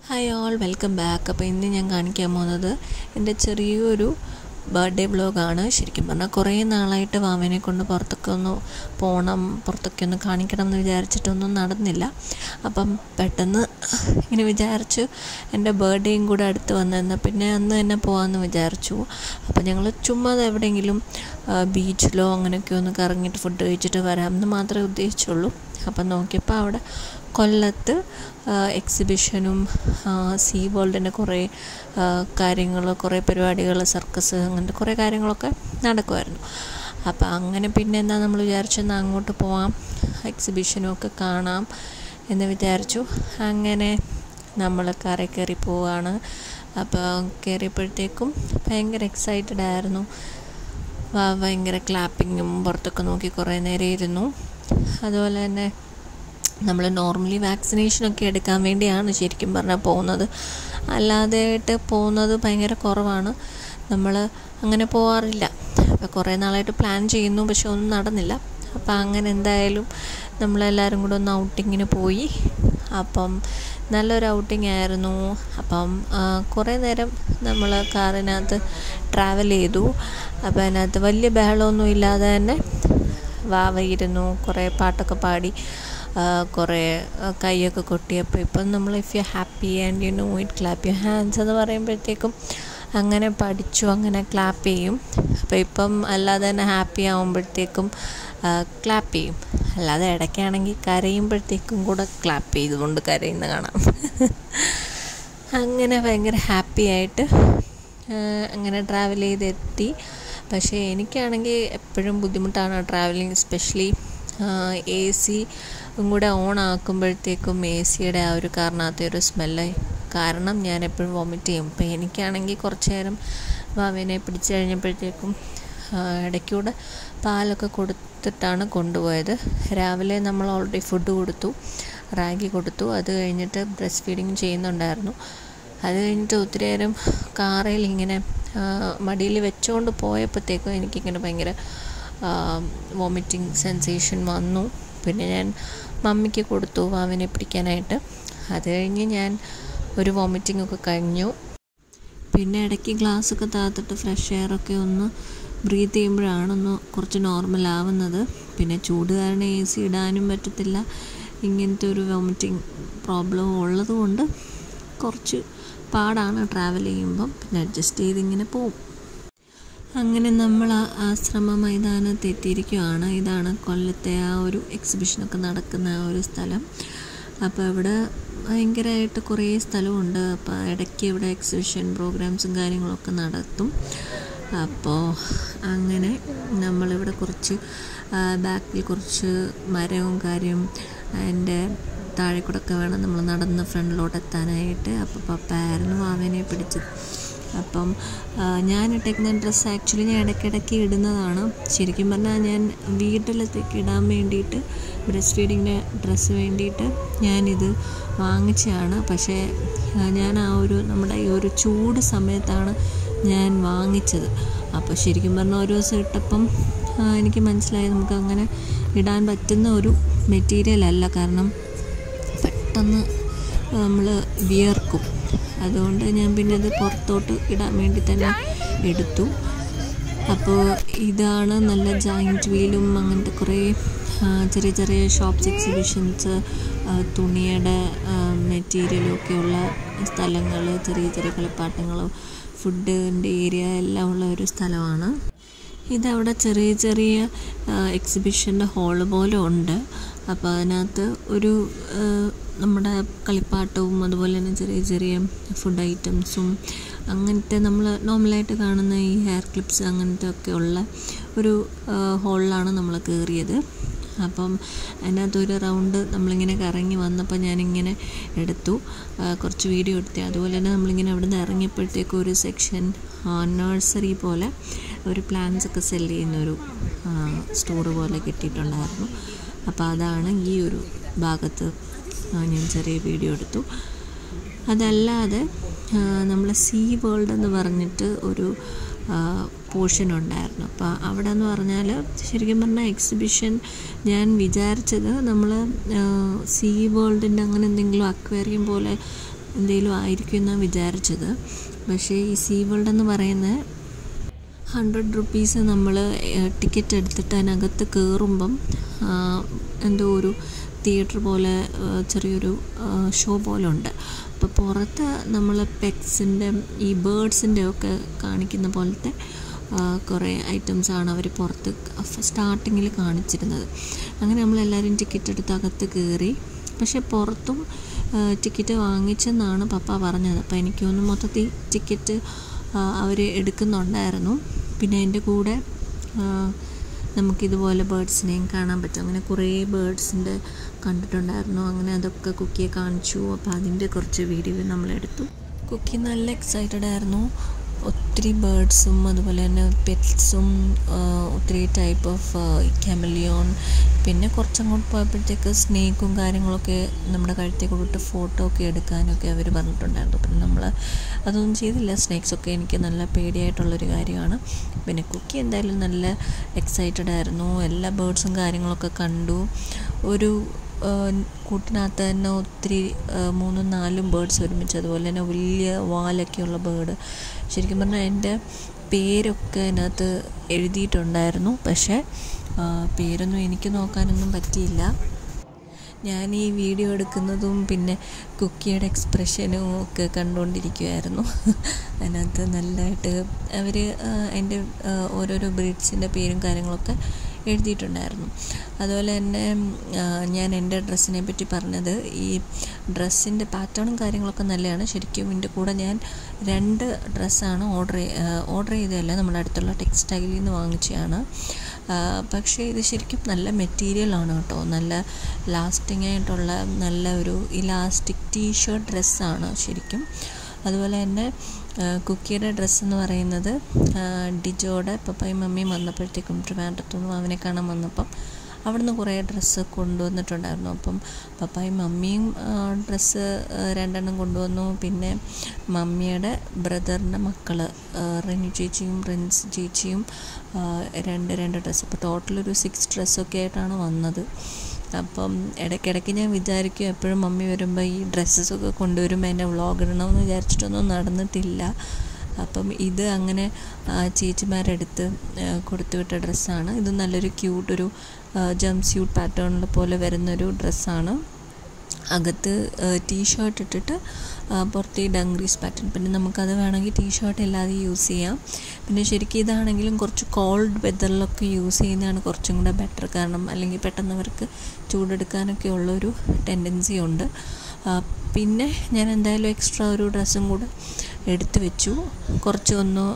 hi all welcome back അപ്പോൾ ഇന്ന് ഞാൻ കാണിക്കാൻ പോകുന്നത് എൻ്റെ ചെറിയൊരു ബർത്ത്ഡേ വ്ലോഗാണ് ശരിക്കും പറഞ്ഞാൽ കുറേ നാളായിട്ട് വാമനെ കൊണ്ട് പുറത്തൊക്കെ ഒന്ന് പോകണം പുറത്തൊക്കെ ഒന്ന് കാണിക്കണം എന്ന് വിചാരിച്ചിട്ടൊന്നും നടന്നില്ല അപ്പം പെട്ടെന്ന് ഇങ്ങനെ വിചാരിച്ചു എൻ്റെ ബർത്ത്ഡേയും കൂടെ അടുത്ത് വന്നിരുന്ന പിന്നെ അന്ന് തന്നെ പോകാമെന്ന് വിചാരിച്ചു അപ്പോൾ ഞങ്ങൾ ചുമ്മാ എവിടെയെങ്കിലും ബീച്ചിലോ അങ്ങനെയൊക്കെ ഒന്ന് കറങ്ങിയിട്ട് ഫുഡ് കഴിച്ചിട്ട് വരാമെന്ന് മാത്രമേ ഉദ്ദേശിച്ചുള്ളൂ അപ്പം നോക്കിയപ്പോൾ അവിടെ കൊല്ലത്ത് എക്സിബിഷനും സീ വേൾഡിൻ്റെ കുറേ കാര്യങ്ങൾ കുറേ പരിപാടികൾ സർക്കസ് അങ്ങനത്തെ കുറേ കാര്യങ്ങളൊക്കെ നടക്കുമായിരുന്നു അപ്പോൾ അങ്ങനെ പിന്നെ എന്താ നമ്മൾ വിചാരിച്ചെന്നാൽ അങ്ങോട്ട് പോവാം എക്സിബിഷനും ഒക്കെ കാണാം എന്ന് വിചാരിച്ചു അങ്ങനെ നമ്മൾ കാറിൽ കയറി പോവാണ് അപ്പോൾ കയറിയപ്പോഴത്തേക്കും ഭയങ്കര എക്സൈറ്റഡ് ആയിരുന്നു ഭയങ്കര ക്ലാപ്പിങ്ങും പുറത്തൊക്കെ നോക്കി കുറേ നേരം ഇരുന്നു അതുപോലെ തന്നെ നമ്മൾ നോർമലി വാക്സിനേഷനൊക്കെ എടുക്കാൻ വേണ്ടിയാണ് ശരിക്കും പറഞ്ഞാൽ പോകുന്നത് അല്ലാതെയായിട്ട് പോകുന്നത് ഭയങ്കര കുറവാണ് നമ്മൾ അങ്ങനെ പോകാറില്ല അപ്പോൾ കുറേ നാളായിട്ട് പ്ലാൻ ചെയ്യുന്നു പക്ഷെ ഒന്നും നടന്നില്ല അപ്പോൾ അങ്ങനെ എന്തായാലും നമ്മളെല്ലാവരും കൂടെ ഒന്ന് ഔട്ടിങ്ങിന് പോയി അപ്പം നല്ലൊരു ഔട്ടിംഗ് ആയിരുന്നു അപ്പം കുറേ നേരം നമ്മൾ കാറിനകത്ത് ട്രാവൽ ചെയ്തു അപ്പോൾ അതിനകത്ത് വലിയ ബഹളമൊന്നും ഇല്ലാതെ തന്നെ വാവയിരുന്നു കുറേ പാട്ടൊക്കെ പാടി കുറേ കൈയൊക്കെ കൊട്ടിയപ്പോൾ ഇപ്പം നമ്മൾ if you happy and you know it clap you hands എന്ന് പറയുമ്പോഴത്തേക്കും അങ്ങനെ പഠിച്ചു അങ്ങനെ ക്ലാപ്പ് ചെയ്യും അപ്പോൾ ഇപ്പം അല്ലാതെ തന്നെ ഹാപ്പി ആകുമ്പോഴത്തേക്കും ക്ലാപ്പ് ചെയ്യും അല്ലാതെ ഇടയ്ക്കാണെങ്കിൽ കരയുമ്പോഴത്തേക്കും കൂടെ ക്ലാപ്പ് ചെയ്തുകൊണ്ട് കരയുന്ന കാണാം അങ്ങനെ ഭയങ്കര ഹാപ്പി ആയിട്ട് അങ്ങനെ ട്രാവൽ ചെയ്തെത്തി പക്ഷേ എനിക്കാണെങ്കിൽ എപ്പോഴും ബുദ്ധിമുട്ടാണ് ട്രാവലിങ് എസ്പെഷ്യലി എ സി കൂടെ ഓൺ ആക്കുമ്പോഴത്തേക്കും എ സിയുടെ ആ ഒരു കാരണത്തെ ഒരു സ്മെല്ല് കാരണം ഞാൻ എപ്പോഴും വോമിറ്റ് ചെയ്യും അപ്പോൾ എനിക്കാണെങ്കിൽ കുറച്ച് നേരം വാവിനെ പിടിച്ചു കഴിഞ്ഞപ്പോഴത്തേക്കും ഇടയ്ക്കൂടെ പാലൊക്കെ കൊടുത്തിട്ടാണ് കൊണ്ടുപോയത് രാവിലെ നമ്മൾ ഓൾറെഡി ഫുഡ് കൊടുത്തു റാഗി കൊടുത്തു അത് കഴിഞ്ഞിട്ട് ബ്രസ്റ്റ് ഫീഡിങ് ചെയ്യുന്നുണ്ടായിരുന്നു അത് കഴിഞ്ഞിട്ട് ഒത്തിരി നേരം കാറിൽ ഇങ്ങനെ മടിയിൽ വെച്ചുകൊണ്ട് പോയപ്പോഴത്തേക്കും എനിക്കിങ്ങനെ ഭയങ്കര വോമിറ്റിംഗ് സെൻസേഷൻ വന്നു പിന്നെ ഞാൻ മമ്മിക്ക് കൊടുത്തു വാവിനെ പിടിക്കാനായിട്ട് അത് കഴിഞ്ഞ് ഞാൻ ഒരു വോമിറ്റിംഗ് ഒക്കെ കഴിഞ്ഞു പിന്നെ ഇടയ്ക്ക് ഗ്ലാസ്സൊക്കെ താത്തിട്ട് ഫ്രഷ് എയറൊക്കെ ഒന്ന് ബ്രീത്ത് ചെയ്യുമ്പോഴാണൊന്ന് കുറച്ച് നോർമൽ ആവുന്നത് പിന്നെ ചൂട് കാരണം എ സി ഇടാനും പറ്റത്തില്ല ഇങ്ങനത്തെ ഒരു വോമിറ്റിംഗ് പ്രോബ്ലം ഉള്ളത് കൊണ്ട് കുറച്ച് പാടാണ് ട്രാവൽ ചെയ്യുമ്പം പിന്നെ അഡ്ജസ്റ്റ് ചെയ്ത് ഇങ്ങനെ പോവും അങ്ങനെ നമ്മൾ ആ ആശ്രമ മൈതാനത്ത് എത്തിയിരിക്കുകയാണ് ഇതാണ് കൊല്ലത്തെ ആ ഒരു എക്സിബിഷനൊക്കെ നടക്കുന്ന ആ ഒരു സ്ഥലം അപ്പോൾ ഇവിടെ ഭയങ്കരമായിട്ട് കുറേ സ്ഥലമുണ്ട് അപ്പോൾ ഇടയ്ക്ക് ഇവിടെ എക്സിബിഷൻ പ്രോഗ്രാംസും കാര്യങ്ങളൊക്കെ നടത്തും അപ്പോൾ അങ്ങനെ നമ്മളിവിടെ കുറച്ച് ബാക്കിൽ കുറച്ച് മരവും കാര്യം അതിൻ്റെ താഴെ കൂടെ ഒക്കെ വേണം നമ്മൾ നടന്ന് ഫ്രണ്ടിലോട്ട് എത്താനായിട്ട് അപ്പോൾ പപ്പായിരുന്നു വാവേനെ പിടിച്ചത് അപ്പം ഞാൻ ഇട്ടേക്കുന്ന ഡ്രസ്സ് ആക്ച്വലി ഞാൻ ഇടയ്ക്കിടയ്ക്ക് ഇടുന്നതാണ് ശരിക്കും പറഞ്ഞാൽ ഞാൻ വീട്ടിലത്തേക്ക് ഇടാൻ വേണ്ടിയിട്ട് ബ്രസ്റ്റ് ഫീഡിങ്ങിൻ്റെ ഡ്രസ്സ് വേണ്ടിയിട്ട് ഞാനിത് വാങ്ങിച്ചതാണ് പക്ഷേ ഞാൻ ആ ഒരു നമ്മുടെ ഈ ഒരു ചൂട് സമയത്താണ് ഞാൻ വാങ്ങിച്ചത് അപ്പോൾ ശരിക്കും പറഞ്ഞാൽ ഒരു ദിവസം ഇട്ടപ്പം എനിക്ക് മനസ്സിലായി നമുക്ക് അങ്ങനെ ഇടാൻ പറ്റുന്ന ഒരു മെറ്റീരിയൽ അല്ല കാരണം പെട്ടെന്ന് നമ്മൾ വിയർക്കും അതുകൊണ്ട് ഞാൻ പിന്നെ അത് പുറത്തോട്ട് ഇടാൻ വേണ്ടി തന്നെ എടുത്തു അപ്പോൾ ഇതാണ് നല്ല ജോയിൻറ്റ് വീലും അങ്ങനത്തെ കുറേ ചെറിയ ചെറിയ ഷോപ്സ് എക്സിബിഷൻസ് തുണിയുടെ മെറ്റീരിയലും ഒക്കെയുള്ള സ്ഥലങ്ങൾ ചെറിയ ചെറിയ കളിപ്പാട്ടങ്ങൾ ഫുഡിൻ്റെ ഏരിയ എല്ലാം ഉള്ള ഒരു സ്ഥലമാണ് ഇതവിടെ ചെറിയ ചെറിയ എക്സിബിഷൻ്റെ ഹോള് പോലെ ഉണ്ട് അപ്പോൾ അതിനകത്ത് ഒരു നമ്മുടെ കളിപ്പാട്ടവും അതുപോലെ തന്നെ ചെറിയ ചെറിയ ഫുഡ് ഐറ്റംസും അങ്ങനത്തെ നമ്മൾ നോർമലായിട്ട് കാണുന്ന ഈ ഹെയർ ക്ലിപ്സ് അങ്ങനത്തെ ഒക്കെ ഉള്ള ഒരു ഹോളിലാണ് നമ്മൾ കയറിയത് അപ്പം അതിനകത്ത് ഒരു റൗണ്ട് നമ്മളിങ്ങനെ കറങ്ങി വന്നപ്പോൾ ഞാനിങ്ങനെ എടുത്തു കുറച്ച് വീഡിയോ എടുത്തു അതുപോലെ തന്നെ നമ്മളിങ്ങനെ അവിടെ നിന്ന് ഇറങ്ങിയപ്പോഴത്തേക്കും ഒരു സെക്ഷൻ നഴ്സറി പോലെ ഒരു പ്ലാന്റ്സ് ഒക്കെ സെല് ചെയ്യുന്ന ഒരു സ്റ്റോർ പോലെ കിട്ടിയിട്ടുണ്ടായിരുന്നു അപ്പോൾ അതാണ് ഈ ഒരു ഭാഗത്ത് ഞാൻ ചെറിയ വീഡിയോ എടുത്തു അതല്ലാതെ നമ്മൾ സീ വേൾഡ് എന്ന് പറഞ്ഞിട്ട് ഒരു പോർഷൻ ഉണ്ടായിരുന്നു അപ്പോൾ അവിടെ എന്ന് പറഞ്ഞാൽ ശരിക്കും പറഞ്ഞാൽ എക്സിബിഷൻ ഞാൻ വിചാരിച്ചത് നമ്മൾ സീ വേൾഡിൻ്റെ അങ്ങനെ എന്തെങ്കിലും അക്വേറിയം പോലെ എന്തെങ്കിലും ആയിരിക്കും എന്നാണ് വിചാരിച്ചത് പക്ഷേ ഈ സീ വേൾഡ് എന്ന് പറയുന്ന ഹൺഡ്രഡ് റുപ്പീസ് നമ്മൾ ടിക്കറ്റ് എടുത്തിട്ട് അതിനകത്ത് കയറുമ്പം എന്തോ ഒരു തിയേറ്റർ പോലെ ചെറിയൊരു ഷോ പോലെ ഉണ്ട് അപ്പോൾ പുറത്ത് നമ്മൾ പെറ്റ്സിൻ്റെ ഈ ബേഡ്സിൻ്റെ ഒക്കെ കാണിക്കുന്ന പോലത്തെ കുറേ ഐറ്റംസാണ് അവർ പുറത്ത് സ്റ്റാർട്ടിങ്ങിൽ കാണിച്ചിരുന്നത് അങ്ങനെ നമ്മളെല്ലാവരും ടിക്കറ്റ് എടുത്ത് അകത്ത് കയറി പക്ഷേ പുറത്തും ടിക്കറ്റ് വാങ്ങിച്ചെന്നാണ് പപ്പ പറഞ്ഞത് അപ്പോൾ എനിക്ക് തോന്നുന്നു മൊത്തത്തിൽ ടിക്കറ്റ് അവർ എടുക്കുന്നുണ്ടായിരുന്നു പിന്നെ എൻ്റെ കൂടെ നമുക്കിതുപോലെ ബേഡ്സിനെയും കാണാൻ പറ്റും അങ്ങനെ കുറേ ബേഡ്സിൻ്റെ കണ്ടിട്ടുണ്ടായിരുന്നു അങ്ങനെ അതൊക്കെ കുക്കിയെ കാണിച്ചു അപ്പോൾ അതിൻ്റെ കുറച്ച് വീഡിയോ നമ്മളെടുത്തു കുക്കി നല്ല എക്സൈറ്റഡ് ആയിരുന്നു ഒത്തിരി ബേഡ്സും അതുപോലെ തന്നെ പെറ്റ്സും ഒത്തിരി ടൈപ്പ് ഓഫ് കെമലിയോൺ പിന്നെ കുറച്ചങ്ങോട്ട് പോയപ്പോഴത്തേക്ക് സ്നേക്കും കാര്യങ്ങളൊക്കെ നമ്മുടെ കഴുത്തിൽ കൊടുത്ത് ഫോട്ടോ ഒക്കെ എടുക്കാനൊക്കെ അവർ പറഞ്ഞിട്ടുണ്ടായിരുന്നു പിന്നെ നമ്മൾ അതൊന്നും ചെയ്തില്ല സ്നേക്സൊക്കെ എനിക്ക് നല്ല പേടിയായിട്ടുള്ളൊരു കാര്യമാണ് പിന്നെ കുക്കി എന്തായാലും നല്ല എക്സൈറ്റഡ് ആയിരുന്നു എല്ലാ ബേഡ്സും കാര്യങ്ങളൊക്കെ കണ്ടു ഒരു കൂട്ടിനകത്ത് തന്നെ ഒത്തിരി മൂന്നും നാലും ബേഡ്സ് ഒരുമിച്ച് അതുപോലെ തന്നെ വലിയ വാലൊക്കെയുള്ള ബേഡ് ശരിക്കും പറഞ്ഞാൽ എൻ്റെ പേരൊക്കെ അതിനകത്ത് എഴുതിയിട്ടുണ്ടായിരുന്നു പക്ഷേ പേരൊന്നും എനിക്ക് നോക്കാനൊന്നും പറ്റിയില്ല ഞാൻ ഈ വീഡിയോ എടുക്കുന്നതും പിന്നെ കുക്കിയുടെ എക്സ്പ്രഷനും ഒക്കെ കണ്ടുകൊണ്ടിരിക്കുമായിരുന്നു അതിനകത്ത് നല്ലതായിട്ട് അവർ എൻ്റെ ഓരോരോ ബ്രീഡ്സിൻ്റെ പേരും കാര്യങ്ങളൊക്കെ എഴുതിയിട്ടുണ്ടായിരുന്നു അതുപോലെ തന്നെ ഞാൻ എൻ്റെ ഡ്രസ്സിനെ പറ്റി പറഞ്ഞത് ഈ ഡ്രസ്സിൻ്റെ പാറ്റേണും കാര്യങ്ങളൊക്കെ നല്ലതാണ് ശരിക്കും ഇതിൻ്റെ കൂടെ ഞാൻ രണ്ട് ഡ്രസ്സാണ് ഓർഡർ ഓർഡർ ചെയ്തതല്ല നമ്മുടെ അടുത്തുള്ള ടെക്സ്റ്റൈലിൽ നിന്ന് വാങ്ങിച്ചതാണ് പക്ഷേ ഇത് ശരിക്കും നല്ല മെറ്റീരിയലാണ് കേട്ടോ നല്ല ലാസ്റ്റിംഗ് ആയിട്ടുള്ള നല്ല ഒരു ഇലാസ്റ്റിക് ടീ ഷർട്ട് ഡ്രസ്സാണ് ശരിക്കും അതുപോലെ തന്നെ കുക്കിയുടെ ഡ്രസ്സ് എന്ന് പറയുന്നത് ഡിജോയുടെ പപ്പയും മമ്മിയും വന്നപ്പോഴത്തേക്കും ട്രിവാൻഡ്രത്തുനിന്നും അവനെ കാണാൻ വന്നപ്പം അവിടുന്ന് കുറേ ഡ്രസ്സ് കൊണ്ടുവന്നിട്ടുണ്ടായിരുന്നു അപ്പം പപ്പായും മമ്മിയും ഡ്രസ്സ് രണ്ടെണ്ണം കൊണ്ടുവന്നു പിന്നെ മമ്മിയുടെ ബ്രദറിൻ്റെ മക്കൾ റെനു ചേച്ചിയും റിൻസ് ചേച്ചിയും രണ്ട് രണ്ട് ഡ്രസ്സ് അപ്പോൾ ടോട്ടൽ ഒരു സിക്സ് ഡ്രസ്സൊക്കെ ആയിട്ടാണ് വന്നത് അപ്പം ഇടയ്ക്കിടയ്ക്ക് ഞാൻ വിചാരിക്കും എപ്പോഴും മമ്മി വരുമ്പോൾ ഈ ഡ്രസ്സസൊക്കെ കൊണ്ടുവരുമ്പോൾ എൻ്റെ വ്ളോഗ് ഇടണമെന്ന് വിചാരിച്ചിട്ടൊന്നും നടന്നിട്ടില്ല അപ്പം ഇത് അങ്ങനെ ചേച്ചിമാരെടുത്ത് കൊടുത്തുവിട്ട ഡ്രസ്സാണ് ഇത് നല്ലൊരു ക്യൂട്ടൊരു ജംപ് സ്യൂട്ട് പാറ്റേണിൽ പോലെ വരുന്നൊരു ഡ്രസ്സാണ് അകത്ത് ടീ ഷർട്ട് ഇട്ടിട്ട് പുറത്ത് ഈ ഡങ്ക്രീസ് പാറ്റേൺ പിന്നെ നമുക്കത് വേണമെങ്കിൽ ടീ ഷർട്ട് ഇല്ലാതെ യൂസ് ചെയ്യാം പിന്നെ ശരിക്കും ഇതാണെങ്കിലും കുറച്ച് കോൾഡ് വെതറിലൊക്കെ യൂസ് ചെയ്യുന്നതാണ് കുറച്ചും കൂടെ ബെറ്റർ കാരണം അല്ലെങ്കിൽ പെട്ടെന്ന് അവർക്ക് ചൂടെടുക്കാനൊക്കെ ഉള്ളൊരു ടെൻഡൻസി ഉണ്ട് പിന്നെ ഞാൻ എന്തായാലും എക്സ്ട്രാ ഒരു ഡ്രസ്സും കൂടെ എടുത്തു വെച്ചു കുറച്ച് ഒന്ന്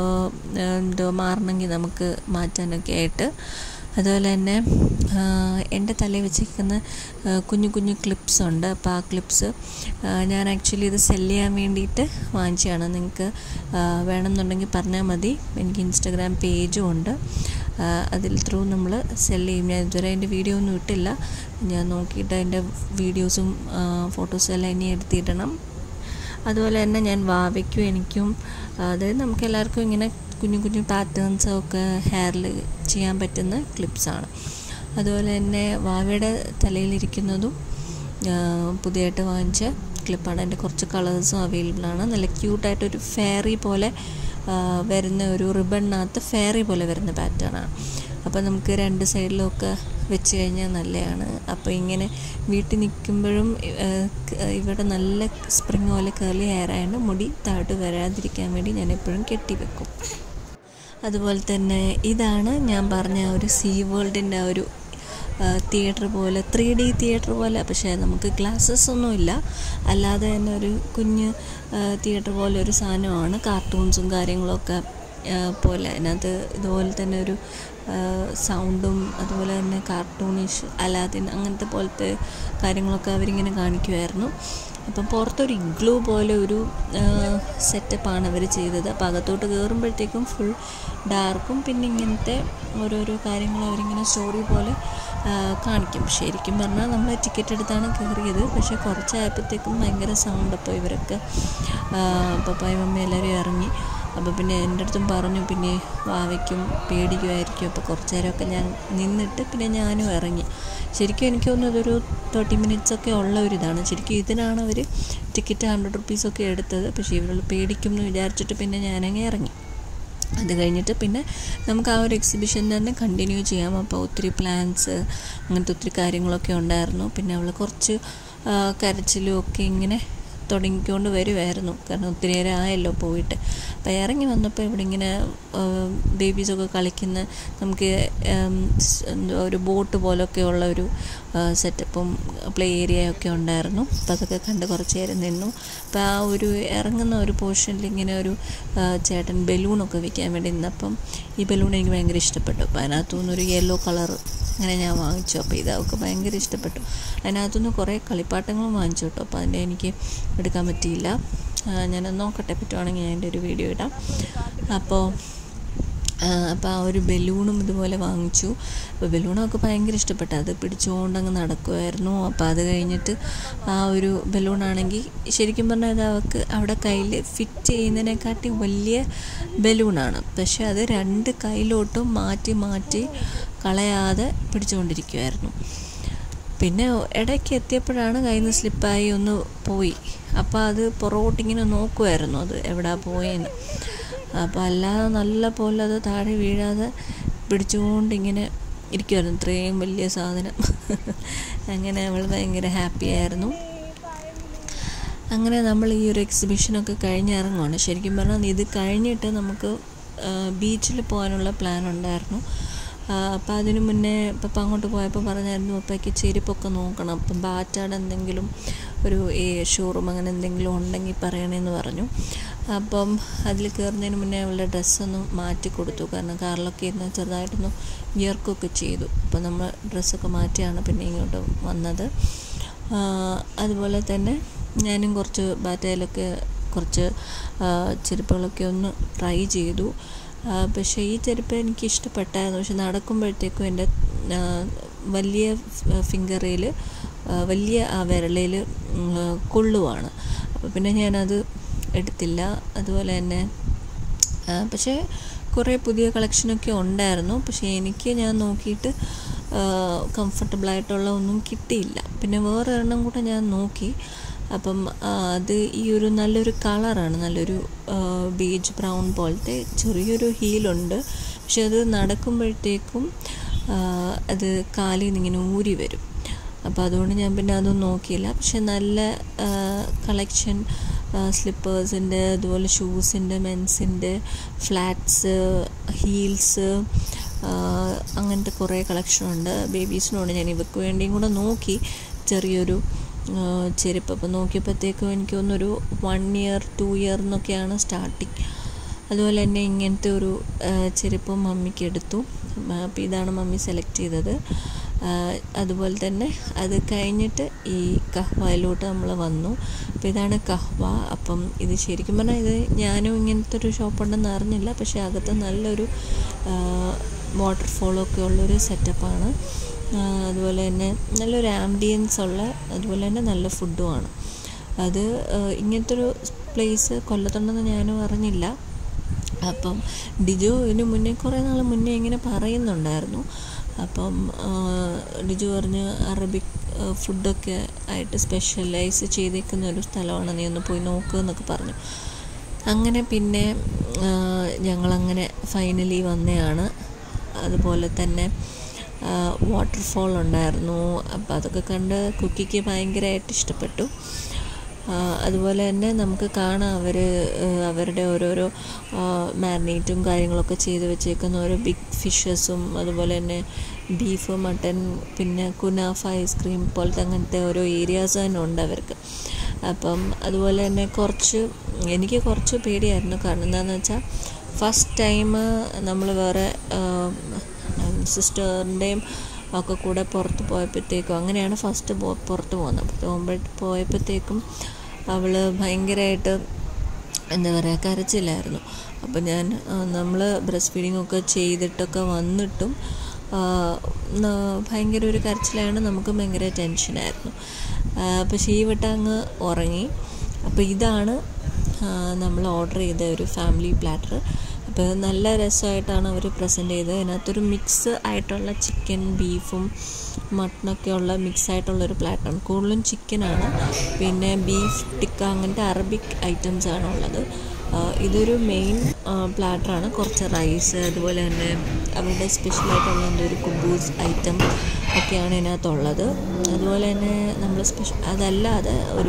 എന്തോ മാറണമെങ്കിൽ നമുക്ക് മാറ്റാനൊക്കെ ആയിട്ട് അതുപോലെ തന്നെ എൻ്റെ തലയിൽ വെച്ചിരിക്കുന്ന കുഞ്ഞു കുഞ്ഞു ക്ലിപ്സ് ഉണ്ട് അപ്പോൾ ആ ക്ലിപ്സ് ഞാൻ ആക്ച്വലി ഇത് സെല് ചെയ്യാൻ വേണ്ടിയിട്ട് വാങ്ങിച്ചതാണ് നിങ്ങൾക്ക് വേണമെന്നുണ്ടെങ്കിൽ പറഞ്ഞാൽ മതി എനിക്ക് ഇൻസ്റ്റഗ്രാം പേജും ഉണ്ട് അതിൽ ത്രൂ നമ്മൾ സെല് ചെയ്യും ഞാൻ ഇതുവരെ അതിൻ്റെ വീഡിയോ ഒന്നും ഇട്ടില്ല ഞാൻ നോക്കിയിട്ട് അതിൻ്റെ വീഡിയോസും ഫോട്ടോസും എല്ലാം ഇനി എടുത്തിടണം അതുപോലെ തന്നെ ഞാൻ വാവയ്ക്കും എനിക്കും അതായത് നമുക്ക് എല്ലാവർക്കും ഇങ്ങനെ കുഞ്ഞു കുഞ്ഞു പാറ്റേൺസ് ഒക്കെ ഹെയറിൽ ചെയ്യാൻ പറ്റുന്ന ക്ലിപ്സാണ് അതുപോലെ തന്നെ വാവയുടെ തലയിലിരിക്കുന്നതും പുതിയതായിട്ട് വാങ്ങിച്ച ക്ലിപ്പാണ് അതിൻ്റെ കുറച്ച് കളേഴ്സും അവൈലബിൾ ആണ് നല്ല ക്യൂട്ടായിട്ടൊരു ഫെയറി പോലെ വരുന്ന ഒരു റിബണിനകത്ത് ഫെയറി പോലെ വരുന്ന പാറ്റേണാണ് അപ്പോൾ നമുക്ക് രണ്ട് സൈഡിലൊക്കെ വെച്ച് കഴിഞ്ഞാൽ നല്ലതാണ് അപ്പോൾ ഇങ്ങനെ വീട്ടിൽ നിൽക്കുമ്പോഴും ഇവിടെ നല്ല സ്പ്രിങ് പോലെ കേർലി ഹെയർ ആയതുകൊണ്ട് മുടി താഴോട്ട് വരാതിരിക്കാൻ വേണ്ടി ഞാൻ എപ്പോഴും കെട്ടിവെക്കും അതുപോലെ തന്നെ ഇതാണ് ഞാൻ പറഞ്ഞ ഒരു സീ വേൾഡിൻ്റെ ഒരു തിയേറ്റർ പോലെ ത്രീ ഡി തിയേറ്റർ പോലെ പക്ഷേ നമുക്ക് ഗ്ലാസ്സസ് ഒന്നുമില്ല അല്ലാതെ തന്നെ ഒരു കുഞ്ഞ് തിയേറ്റർ പോലെ ഒരു സാധനമാണ് കാർട്ടൂൺസും കാര്യങ്ങളൊക്കെ പോലെ അതിനകത്ത് ഇതുപോലെ തന്നെ ഒരു സൗണ്ടും അതുപോലെ തന്നെ കാർട്ടൂണിഷ് അലാദിൻ അങ്ങനത്തെ പോലത്തെ കാര്യങ്ങളൊക്കെ അവരിങ്ങനെ കാണിക്കുമായിരുന്നു അപ്പം പുറത്തൊരു ഇഗ്ലൂ പോലെ ഒരു സെറ്റപ്പാണ് അവർ ചെയ്തത് അപ്പോൾ അകത്തോട്ട് കയറുമ്പോഴത്തേക്കും ഫുൾ ഡാർക്കും പിന്നെ ഇങ്ങനത്തെ ഓരോരോ കാര്യങ്ങൾ അവരിങ്ങനെ സ്റ്റോറി പോലെ കാണിക്കും ശരിക്കും പറഞ്ഞാൽ നമ്മൾ ടിക്കറ്റ് എടുത്താണ് കയറിയത് പക്ഷേ കുറച്ചായപ്പോഴത്തേക്കും ഭയങ്കര സൗണ്ട് അപ്പോൾ ഇവരൊക്കെ പപ്പായ മമ്മി എല്ലാവരും ഇറങ്ങി അപ്പോൾ പിന്നെ എൻ്റെ അടുത്തും പറഞ്ഞു പിന്നെ വാവയ്ക്കും പേടിക്കുമായിരിക്കും അപ്പോൾ കുറച്ച് നേരമൊക്കെ ഞാൻ നിന്നിട്ട് പിന്നെ ഞാനും ഇറങ്ങി ശരിക്കും എനിക്ക് തോന്നുന്നു ഇതൊരു തേർട്ടി മിനിറ്റ്സ് ഒക്കെ ഉള്ള ഒരു ഇതാണ് ശരിക്കും ഇതിനാണ് അവർ ടിക്കറ്റ് ഹൺഡ്രഡ് റുപ്പീസൊക്കെ എടുത്തത് പക്ഷേ ഇവരുകൾ പേടിക്കും എന്ന് വിചാരിച്ചിട്ട് പിന്നെ ഞാനങ്ങ് ഇറങ്ങി അത് കഴിഞ്ഞിട്ട് പിന്നെ നമുക്ക് ആ ഒരു എക്സിബിഷൻ തന്നെ കണ്ടിന്യൂ ചെയ്യാം അപ്പോൾ ഒത്തിരി പ്ലാൻസ് അങ്ങനത്തെ ഒത്തിരി കാര്യങ്ങളൊക്കെ ഉണ്ടായിരുന്നു പിന്നെ അവൾ കുറച്ച് കരച്ചിലും ഒക്കെ ഇങ്ങനെ തുടങ്ങിക്കൊണ്ട് വരുമായിരുന്നു കാരണം ഒത്തിരി നേരം ആയല്ലോ പോയിട്ട് അപ്പോൾ ഇറങ്ങി വന്നപ്പോൾ ഇവിടെ ഇങ്ങനെ ബേബീസൊക്കെ കളിക്കുന്ന നമുക്ക് എന്താ ഒരു ബോട്ട് പോലൊക്കെ ഉള്ള ഒരു സെറ്റപ്പും പ്ലേ ഏരിയ ഒക്കെ ഉണ്ടായിരുന്നു അപ്പോൾ അതൊക്കെ കണ്ട് കുറച്ച് നേരം നിന്നു അപ്പോൾ ആ ഒരു ഇറങ്ങുന്ന ഒരു പോർഷനിൽ ഇങ്ങനെ ഒരു ചേട്ടൻ ബലൂണൊക്കെ വിൽക്കാൻ വേണ്ടി നിന്നപ്പം ഈ ബലൂൺ എനിക്ക് ഭയങ്കര ഇഷ്ടപ്പെട്ടു അപ്പോൾ അതിനകത്തുനിന്ന് ഒരു യെല്ലോ കളറ് അങ്ങനെ ഞാൻ വാങ്ങിച്ചു അപ്പോൾ ഇത് അവൾക്ക് ഭയങ്കര ഇഷ്ടപ്പെട്ടു അതിനകത്തുനിന്ന് കുറേ കളിപ്പാട്ടങ്ങളും വാങ്ങിച്ചു കേട്ടോ അപ്പോൾ അതിൻ്റെ എനിക്ക് എടുക്കാൻ പറ്റിയില്ല ഞാൻ നോക്കട്ടെ പറ്റുവാണെങ്കിൽ ഞാൻ എൻ്റെ ഒരു വീഡിയോ ഇടാം അപ്പോൾ അപ്പോൾ ആ ഒരു ബലൂണും ഇതുപോലെ വാങ്ങിച്ചു അപ്പോൾ ബലൂണൊക്കെ ഭയങ്കര ഇഷ്ടപ്പെട്ടു അത് പിടിച്ചുകൊണ്ട് അങ്ങ് നടക്കുമായിരുന്നു അപ്പോൾ അത് കഴിഞ്ഞിട്ട് ആ ഒരു ബലൂണാണെങ്കിൽ ശരിക്കും പറഞ്ഞാൽ അത് അവൾക്ക് അവിടെ കയ്യിൽ ഫിറ്റ് ചെയ്യുന്നതിനെക്കാട്ടി വലിയ ബലൂണാണ് പക്ഷെ അത് രണ്ട് കയ്യിലോട്ടും മാറ്റി മാറ്റി കളയാതെ പിടിച്ചുകൊണ്ടിരിക്കുമായിരുന്നു പിന്നെ ഇടയ്ക്ക് എത്തിയപ്പോഴാണ് കയ്യിൽ നിന്ന് സ്ലിപ്പായി ഒന്ന് പോയി അപ്പോൾ അത് പുറകോട്ടിങ്ങനെ നോക്കുമായിരുന്നു അത് എവിടാ പോയെന്ന് അപ്പോൾ അല്ലാതെ നല്ല പോലെ അത് താഴെ വീഴാതെ പിടിച്ചുകൊണ്ട് ഇങ്ങനെ ഇരിക്കുമായിരുന്നു ഇത്രയും വലിയ സാധനം അങ്ങനെ അവൾ ഭയങ്കര ഹാപ്പി ആയിരുന്നു അങ്ങനെ നമ്മൾ ഈ ഒരു എക്സിബിഷനൊക്കെ കഴിഞ്ഞിറങ്ങുവാണ് ശരിക്കും പറഞ്ഞാൽ ഇത് കഴിഞ്ഞിട്ട് നമുക്ക് ബീച്ചിൽ പോകാനുള്ള പ്ലാൻ ഉണ്ടായിരുന്നു അപ്പം അതിന് മുന്നേ പപ്പ അങ്ങോട്ട് പോയപ്പോൾ പറഞ്ഞായിരുന്നു പപ്പയ്ക്ക് ചെരുപ്പൊക്കെ നോക്കണം അപ്പം ബാറ്റാട് എന്തെങ്കിലും ഒരു ഈ ഷോറൂം അങ്ങനെ എന്തെങ്കിലും ഉണ്ടെങ്കിൽ പറയണമെന്ന് പറഞ്ഞു അപ്പം അതിൽ കയറുന്നതിന് മുന്നേ അവളുടെ ഡ്രസ്സൊന്ന് മാറ്റി കൊടുത്തു കാരണം കാറിലൊക്കെ ഇരുന്ന് ചെറുതായിട്ടൊന്ന് വിയർക്കൊക്കെ ചെയ്തു അപ്പം നമ്മൾ ഡ്രസ്സൊക്കെ മാറ്റിയാണ് പിന്നെ ഇങ്ങോട്ട് വന്നത് അതുപോലെ തന്നെ ഞാനും കുറച്ച് ബാറ്റയിലൊക്കെ കുറച്ച് ചെരുപ്പുകളൊക്കെ ഒന്ന് ട്രൈ ചെയ്തു പക്ഷേ ഈ ചെരുപ്പ് എനിക്ക് ഇഷ്ടപ്പെട്ടായിരുന്നു പക്ഷെ നടക്കുമ്പോഴത്തേക്കും എൻ്റെ വലിയ ഫിംഗറിൽ വലിയ ആ വിരളിൽ കൊള്ളുവാണ് അപ്പോൾ പിന്നെ ഞാനത് എടുത്തില്ല അതുപോലെ തന്നെ പക്ഷേ കുറേ പുതിയ കളക്ഷനൊക്കെ ഉണ്ടായിരുന്നു പക്ഷേ എനിക്ക് ഞാൻ നോക്കിയിട്ട് കംഫർട്ടബിളായിട്ടുള്ള ഒന്നും കിട്ടിയില്ല പിന്നെ വേറെ ഒരെണ്ണം കൂടെ ഞാൻ നോക്കി അപ്പം അത് ഈ ഒരു നല്ലൊരു കളറാണ് നല്ലൊരു ബീച്ച് ബ്രൗൺ പോലത്തെ ചെറിയൊരു ഹീലുണ്ട് പക്ഷെ അത് നടക്കുമ്പോഴത്തേക്കും അത് കാലിൽ നിന്ന് ഇങ്ങനെ ഊരി വരും അപ്പോൾ അതുകൊണ്ട് ഞാൻ പിന്നെ അതൊന്നും നോക്കിയില്ല പക്ഷെ നല്ല കളക്ഷൻ സ്ലിപ്പേഴ്സിൻ്റെ അതുപോലെ ഷൂസിൻ്റെ മെൻസിൻ്റെ ഫ്ലാറ്റ്സ് ഹീൽസ് അങ്ങനത്തെ കുറേ കളക്ഷനുണ്ട് ബേബീസിനോട് ഞാൻ ഇവർക്ക് വേണ്ടിയും കൂടെ നോക്കി ചെറിയൊരു ചെരുപ്പ് അപ്പോൾ നോക്കിയപ്പോഴത്തേക്കും എനിക്ക് തോന്നുന്നൊരു വൺ ഇയർ ടു ഇയർ എന്നൊക്കെയാണ് സ്റ്റാർട്ടിങ് അതുപോലെ തന്നെ ഇങ്ങനത്തെ ഒരു ചെരുപ്പ് മമ്മിക്ക് എടുത്തു അപ്പോൾ ഇതാണ് മമ്മി സെലക്ട് ചെയ്തത് അതുപോലെ തന്നെ അത് കഴിഞ്ഞിട്ട് ഈ കഹ്വയിലോട്ട് നമ്മൾ വന്നു അപ്പോൾ ഇതാണ് കഹ്വ അപ്പം ഇത് ശരിക്കും പറഞ്ഞാൽ ഇത് ഞാനും ഇങ്ങനത്തെ ഒരു ഷോപ്പുണ്ടെന്ന് അറിഞ്ഞില്ല പക്ഷേ അകത്ത് നല്ലൊരു വാട്ടർഫോളൊക്കെ ഉള്ളൊരു സെറ്റപ്പാണ് അതുപോലെ തന്നെ നല്ലൊരു ആംബിയൻസ് ഉള്ള അതുപോലെ തന്നെ നല്ല ഫുഡുമാണ് അത് ഇങ്ങനത്തെ ഒരു പ്ലേസ് കൊല്ലത്തുണ്ടെന്ന് ഞാനും അറിഞ്ഞില്ല അപ്പം ഡിജു ഇതിന് മുന്നേ കുറേ നാൾ മുന്നേ ഇങ്ങനെ പറയുന്നുണ്ടായിരുന്നു അപ്പം ഡിജു പറഞ്ഞ് അറബിക് ഫുഡൊക്കെ ആയിട്ട് സ്പെഷ്യലൈസ് ചെയ്തേക്കുന്ന ഒരു സ്ഥലമാണ് നീ ഒന്ന് പോയി നോക്കുക എന്നൊക്കെ പറഞ്ഞു അങ്ങനെ പിന്നെ ഞങ്ങളങ്ങനെ ഫൈനലി വന്നതാണ് അതുപോലെ തന്നെ വാട്ടർഫോൾ ഉണ്ടായിരുന്നു അപ്പോൾ അതൊക്കെ കണ്ട് കുക്കിക്ക് ഭയങ്കരമായിട്ട് ഇഷ്ടപ്പെട്ടു അതുപോലെ തന്നെ നമുക്ക് കാണാം അവർ അവരുടെ ഓരോരോ മാരിനേറ്റും കാര്യങ്ങളൊക്കെ ചെയ്ത് വെച്ചേക്കുന്ന ഓരോ ബിഗ് ഫിഷസും അതുപോലെ തന്നെ ബീഫ് മട്ടൻ പിന്നെ കുനാഫ ഐസ്ക്രീം പോലത്തെ അങ്ങനത്തെ ഓരോ ഏരിയാസ് തന്നെ ഉണ്ട് അവർക്ക് അപ്പം അതുപോലെ തന്നെ കുറച്ച് എനിക്ക് കുറച്ച് പേടിയായിരുന്നു കാരണം എന്താണെന്ന് വെച്ചാൽ ഫസ്റ്റ് ടൈം നമ്മൾ വേറെ സിസ്റ്ററിൻ്റെയും ഒക്കെ കൂടെ പുറത്ത് പോയപ്പോഴത്തേക്കും അങ്ങനെയാണ് ഫസ്റ്റ് പോ പുറത്ത് പോകുന്നത് അപ്പോൾ പോകുമ്പോൾ പോയപ്പോഴത്തേക്കും അവൾ ഭയങ്കരമായിട്ട് എന്താ പറയുക കരച്ചില്ലായിരുന്നു അപ്പോൾ ഞാൻ നമ്മൾ ബ്രസ്റ്റ് ഫീഡിങ് ഒക്കെ ചെയ്തിട്ടൊക്കെ വന്നിട്ടും ഭയങ്കര ഒരു കരച്ചിലാണ് നമുക്ക് ഭയങ്കര ടെൻഷനായിരുന്നു പക്ഷേ ഈ വട്ടം അങ്ങ് ഉറങ്ങി അപ്പോൾ ഇതാണ് നമ്മൾ ഓർഡർ ചെയ്ത ഒരു ഫാമിലി പ്ലാറ്റർ അപ്പോൾ നല്ല രസമായിട്ടാണ് അവർ പ്രസൻറ്റ് ചെയ്തത് അതിനകത്തൊരു മിക്സ് ആയിട്ടുള്ള ചിക്കൻ ബീഫും മട്ടനൊക്കെ ഉള്ള മിക്സ് ആയിട്ടുള്ളൊരു പ്ലാറ്ററാണ് കൂടുതലും ചിക്കനാണ് പിന്നെ ബീഫ് ടിക്ക അങ്ങനത്തെ അറബിക് ഐറ്റംസ് ആണ് ഉള്ളത് ഇതൊരു മെയിൻ പ്ലാറ്ററാണ് കുറച്ച് റൈസ് അതുപോലെ തന്നെ അവരുടെ സ്പെഷ്യലായിട്ടുള്ള എന്തോ ഒരു കുബൂസ് ഐറ്റം ഒക്കെയാണ് ഇതിനകത്തുള്ളത് അതുപോലെ തന്നെ നമ്മൾ സ്പെഷ്യൽ അതല്ലാതെ ഒരു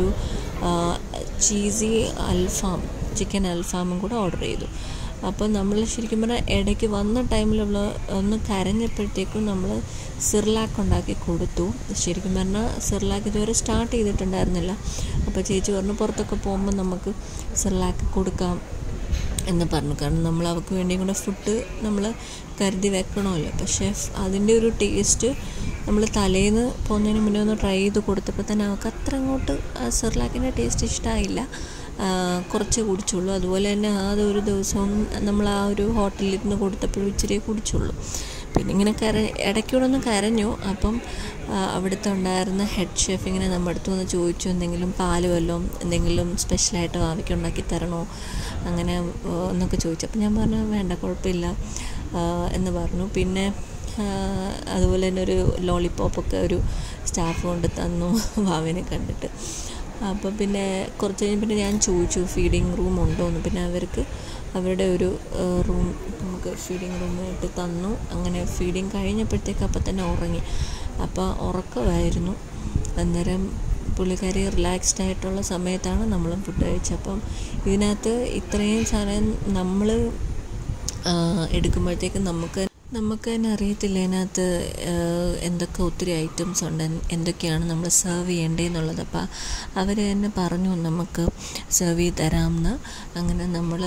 ചീസി അൽഫാം ചിക്കൻ അൽഫാമും കൂടെ ഓർഡർ ചെയ്തു അപ്പോൾ നമ്മൾ ശരിക്കും പറഞ്ഞാൽ ഇടയ്ക്ക് വന്ന ടൈമിലുള്ള ഒന്ന് കരഞ്ഞപ്പോഴത്തേക്കും നമ്മൾ സിർലാക്ക് ഉണ്ടാക്കി കൊടുത്തു ശരിക്കും പറഞ്ഞാൽ സിർലാക്ക് ഇതുവരെ സ്റ്റാർട്ട് ചെയ്തിട്ടുണ്ടായിരുന്നില്ല അപ്പോൾ ചേച്ചി പറഞ്ഞു പുറത്തൊക്കെ പോകുമ്പോൾ നമുക്ക് സിർലാക്ക് കൊടുക്കാം എന്ന് പറഞ്ഞു കാരണം നമ്മൾ അവർക്ക് വേണ്ടിയും കൂടെ ഫുഡ് നമ്മൾ കരുതി വെക്കണമല്ലോ പക്ഷേ അതിൻ്റെ ഒരു ടേസ്റ്റ് നമ്മൾ തലേന്ന് പോകുന്നതിന് മുന്നേ ഒന്ന് ട്രൈ ചെയ്ത് കൊടുത്തപ്പോൾ തന്നെ അവൾക്ക് അത്ര അങ്ങോട്ട് സെർലാക്കിൻ്റെ ടേസ്റ്റ് ഇഷ്ടമായില്ല കുറച്ച് കുടിച്ചുള്ളൂ അതുപോലെ തന്നെ ആ ഒരു ദിവസവും നമ്മൾ ആ ഒരു ഹോട്ടലിൽ ഇരുന്ന് കൊടുത്തപ്പോഴും ഇച്ചിരി കുടിച്ചുള്ളൂ പിന്നെ ഇങ്ങനെ കര ഇടയ്ക്കൂടെ ഒന്ന് കരഞ്ഞു അപ്പം അവിടുത്തെ ഉണ്ടായിരുന്ന ഹെഡ് ഷെഫ് ഇങ്ങനെ നമ്മുടെ അടുത്ത് വന്ന് ചോദിച്ചു എന്തെങ്കിലും പാല് വല്ലതും എന്തെങ്കിലും സ്പെഷ്യലായിട്ട് ഭാവിക്ക് ഉണ്ടാക്കി തരണോ അങ്ങനെ എന്നൊക്കെ ചോദിച്ചു അപ്പം ഞാൻ പറഞ്ഞു വേണ്ട കുഴപ്പമില്ല എന്ന് പറഞ്ഞു പിന്നെ അതുപോലെ തന്നെ ഒരു ലോളിപ്പോപ്പൊക്കെ ഒരു സ്റ്റാഫ് കൊണ്ട് തന്നു ഭാവിനെ കണ്ടിട്ട് അപ്പോൾ പിന്നെ കുറച്ച് കഴിഞ്ഞ് പിന്നെ ഞാൻ ചോദിച്ചു ഫീഡിങ് റൂം ഉണ്ടോ എന്ന് പിന്നെ അവർക്ക് അവരുടെ ഒരു റൂം നമുക്ക് ഫീഡിങ് റൂമായിട്ട് തന്നു അങ്ങനെ ഫീഡിങ് കഴിഞ്ഞപ്പോഴത്തേക്ക് അപ്പം തന്നെ ഉറങ്ങി അപ്പോൾ ഉറക്കമായിരുന്നു അന്നേരം പുള്ളിക്കാരി റിലാക്സ്ഡ് ആയിട്ടുള്ള സമയത്താണ് നമ്മളും ഫുഡ് കഴിച്ചത് അപ്പം ഇതിനകത്ത് ഇത്രയും സാധനം നമ്മൾ എടുക്കുമ്പോഴത്തേക്കും നമുക്ക് നമുക്ക് തന്നെ അറിയത്തില്ല അതിനകത്ത് എന്തൊക്കെ ഒത്തിരി ഐറ്റംസ് ഉണ്ട് എന്തൊക്കെയാണ് നമ്മൾ സെർവ് ചെയ്യേണ്ടതെന്നുള്ളത് അപ്പോൾ അവർ തന്നെ പറഞ്ഞു നമുക്ക് സെർവ് ചെയ്ത് തരാമെന്ന് അങ്ങനെ നമ്മൾ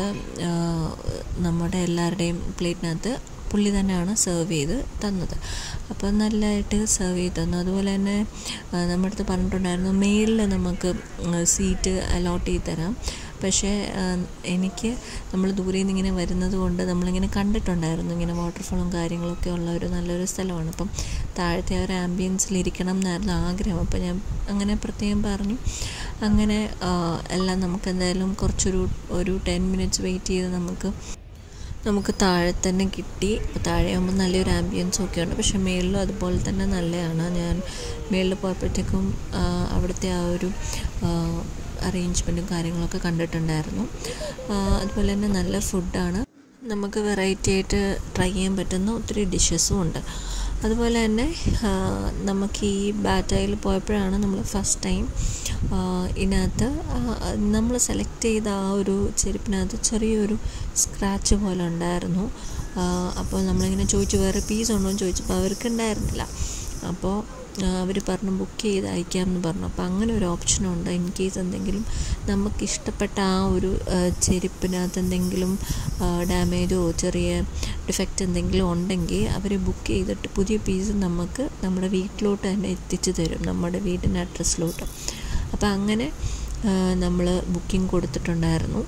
നമ്മുടെ എല്ലാവരുടെയും പ്ലേറ്റിനകത്ത് പുള്ളി തന്നെയാണ് സെർവ് ചെയ്ത് തന്നത് അപ്പോൾ നല്ലതായിട്ട് സെർവ് ചെയ്ത് തന്നു അതുപോലെ തന്നെ നമ്മുടെ അടുത്ത് പറഞ്ഞിട്ടുണ്ടായിരുന്നു മെയിലിൽ നമുക്ക് സീറ്റ് അലോട്ട് ചെയ്ത് തരാം പക്ഷേ എനിക്ക് നമ്മൾ ദൂരെ നിന്ന് ഇങ്ങനെ വരുന്നത് കൊണ്ട് നമ്മളിങ്ങനെ കണ്ടിട്ടുണ്ടായിരുന്നു ഇങ്ങനെ വാട്ടർഫോളും കാര്യങ്ങളൊക്കെ ഉള്ള ഒരു നല്ലൊരു സ്ഥലമാണ് അപ്പം താഴത്തെ ഒരു ആംബിയൻസിൽ ഇരിക്കണം എന്നായിരുന്നു ആഗ്രഹം അപ്പോൾ ഞാൻ അങ്ങനെ പ്രത്യേകം പറഞ്ഞു അങ്ങനെ എല്ലാം നമുക്ക് എന്തായാലും കുറച്ചൊരു ഒരു ടെൻ മിനിറ്റ്സ് വെയിറ്റ് ചെയ്ത് നമുക്ക് നമുക്ക് താഴെ തന്നെ കിട്ടി അപ്പോൾ താഴെ ആകുമ്പോൾ നല്ലൊരു ആംബിയൻസും ഒക്കെ ഉണ്ട് പക്ഷേ മേളിലും അതുപോലെ തന്നെ നല്ലതാണ് ഞാൻ മേളിൽ പോയപ്പോഴത്തേക്കും അവിടുത്തെ ആ ഒരു അറേഞ്ച്മെൻറ്റും കാര്യങ്ങളൊക്കെ കണ്ടിട്ടുണ്ടായിരുന്നു അതുപോലെ തന്നെ നല്ല ഫുഡാണ് നമുക്ക് വെറൈറ്റി ആയിട്ട് ട്രൈ ചെയ്യാൻ പറ്റുന്ന ഒത്തിരി ഡിഷസും ഉണ്ട് അതുപോലെ തന്നെ നമുക്ക് ഈ ബാറ്റയിൽ പോയപ്പോഴാണ് നമ്മൾ ഫസ്റ്റ് ടൈം ഇതിനകത്ത് നമ്മൾ സെലക്ട് ചെയ്ത ആ ഒരു ചെരുപ്പിനകത്ത് ചെറിയൊരു സ്ക്രാച്ച് പോലെ ഉണ്ടായിരുന്നു അപ്പോൾ നമ്മളിങ്ങനെ ചോദിച്ചു വേറെ പീസ് ഉണ്ടോ എന്ന് ചോദിച്ചപ്പോൾ അവർക്ക് ഉണ്ടായിരുന്നില്ല അപ്പോൾ അവർ പറഞ്ഞു ബുക്ക് ചെയ്ത് അയക്കാമെന്ന് പറഞ്ഞു അപ്പോൾ അങ്ങനെ ഒരു ഓപ്ഷനുണ്ട് ഇൻ കേസ് എന്തെങ്കിലും നമുക്ക് ഇഷ്ടപ്പെട്ട ആ ഒരു ചെരുപ്പിനകത്ത് എന്തെങ്കിലും ഡാമേജോ ചെറിയ ഡിഫക്റ്റ് എന്തെങ്കിലും ഉണ്ടെങ്കിൽ അവർ ബുക്ക് ചെയ്തിട്ട് പുതിയ പീസ് നമുക്ക് നമ്മുടെ വീട്ടിലോട്ട് തന്നെ എത്തിച്ചു തരും നമ്മുടെ വീടിൻ്റെ അഡ്രസ്സിലോട്ട് അപ്പോൾ അങ്ങനെ നമ്മൾ ബുക്കിംഗ് കൊടുത്തിട്ടുണ്ടായിരുന്നു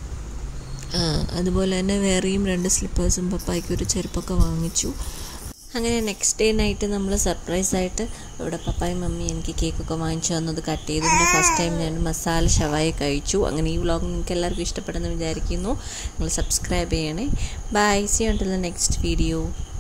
അതുപോലെ തന്നെ വേറെയും രണ്ട് സ്ലിപ്പേഴ്സും പപ്പായ്ക്ക് ഒരു ചെരുപ്പൊക്കെ വാങ്ങിച്ചു അങ്ങനെ നെക്സ്റ്റ് ഡേ നൈറ്റ് നമ്മൾ സർപ്രൈസായിട്ട് ഇവിടെ പപ്പായും മമ്മി എനിക്ക് കേക്കൊക്കെ വാങ്ങിച്ചു തന്നത് കട്ട് ചെയ്തു പിന്നെ ഫസ്റ്റ് ടൈം ഞാൻ മസാല ഷവായി കഴിച്ചു അങ്ങനെ ഈ വ്ളോഗ് നിങ്ങൾക്ക് എല്ലാവർക്കും ഇഷ്ടപ്പെടുമെന്ന് വിചാരിക്കുന്നു നിങ്ങൾ സബ്സ്ക്രൈബ് ചെയ്യണേ bye see until the next video